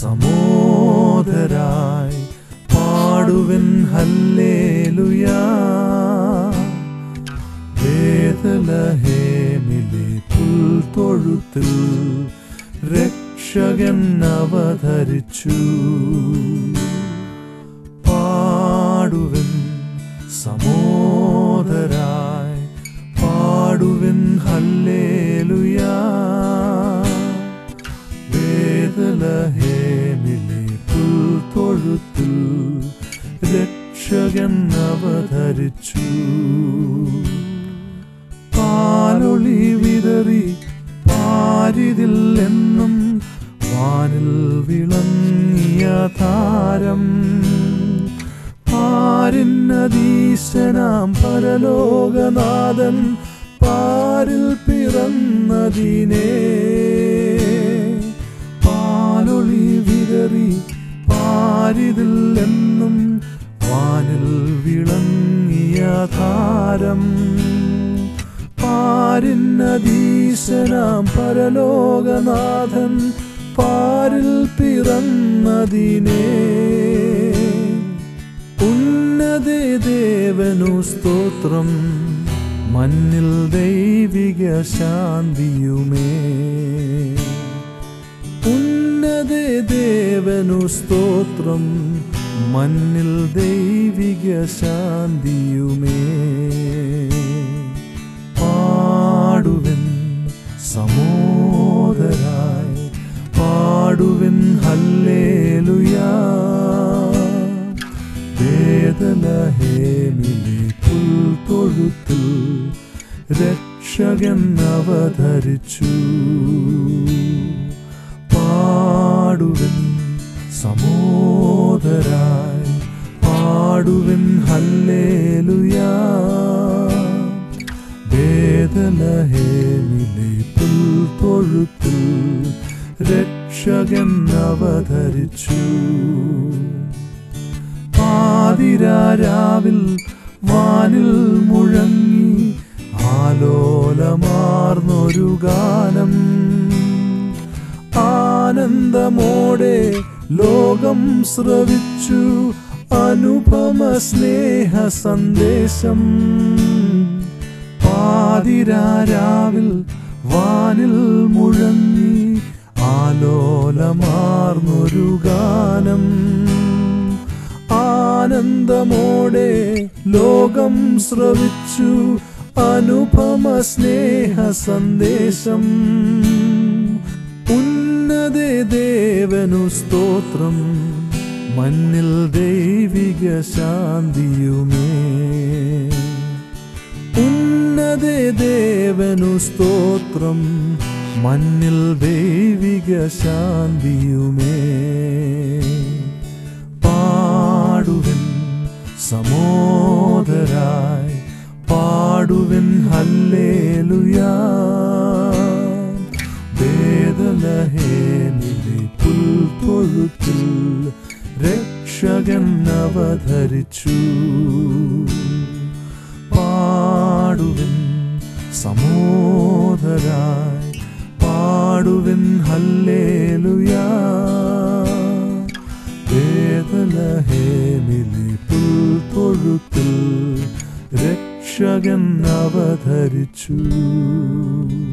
സമോദരായി പാടുവിൻ hallelujah വേദലഹേമിലെ പുൽത്തൊഴുത്തിൽ രക്ഷകൻ അവതരിച്ചു പാടുവിൻ സമോദരായി പാടുവിൻ hallelujah വേദലഹേമിലെ പുൽത്തൊഴുത്തിൽ രക്ഷകൻ അവതരിച്ചു പാലൊളി വിതറി പാരിതിൽ എന്നും വാനിൽ വിളങ്ങിയ താരം പാരിന്നതീശനാം പരലോകനാഥൻ പാരിൽ പിറന്നതിനേ പാലൊളി വിതറി പാരിതിൽ എന്നും വാനിൽ വിളങ്ങിയ താരം പാരിന്നതീശനാം പരലോകനാഥൻ പാരിൽ പിറന്നതിനേ ഉന്നതേ ദേവനു സ്തോത്രം മണ്ണിൽ ദൈവിക ശാന്തിയുമേ ഉന്നതേ ദേവനു സ്തോത്രം മണ്ണിൽ ദൈവിക ശാന്തിയുമേ പാടുവിൻ സമോദരായി പാടുവിൻ ഹല്ലേലുയാ വേദലഹേമിലെ പുൽത്തൊഴുത്തിൽ രക്ഷകൻ അവതരിച്ചു പാടുവിൻ സമോദരായി പാടുവിൻ ഹല്ലേലുയാ വേദലഹേമിലെ പുൽത്തൊഴുത്തിൽ രക്ഷകൻ അവതരിച്ചു പാതിരാരാവിൽ വാനിൽ മുഴങ്ങി ആലോലമാർന്നൊരു ഗാനം ആനന്ദമോടെ ലോകം ശ്രവിച്ചു അനുപമ സ്നേഹ സന്ദേശം പാതിരാരാവിൽ വാനിൽ മുഴങ്ങി ആലോലമാർന്നൊരു ഗാനം ആനന്ദമോടെ ലോകം ശ്രവിച്ചു അനുപമ സ്നേഹ സന്ദേശം ഉന്നതേ ദേവനു സ്തോത്രം മണ്ണിൽ ദൈവിക ശാന്തിയുമേ ഉന്നതേ ദേവനു സ്തോത്രം മണ്ണിൽ ദൈവിക ശാന്തിയുമേ പാടുവിൻ സമോദരായി പാടുവിൻ ഹല്ലേലുയാ വേദലഹേമിലെ പുൽത്തൊഴുത്തിൽ രക്ഷകൻ അവതരിച്ചു പാടുവിൻ സമോദരായി പാടുവിൻ ഹല്ലേലുയാ വേദലഹേമിലെ പുൽത്തൊഴുത്തിൽ രക്ഷകൻ അവതരിച്ചു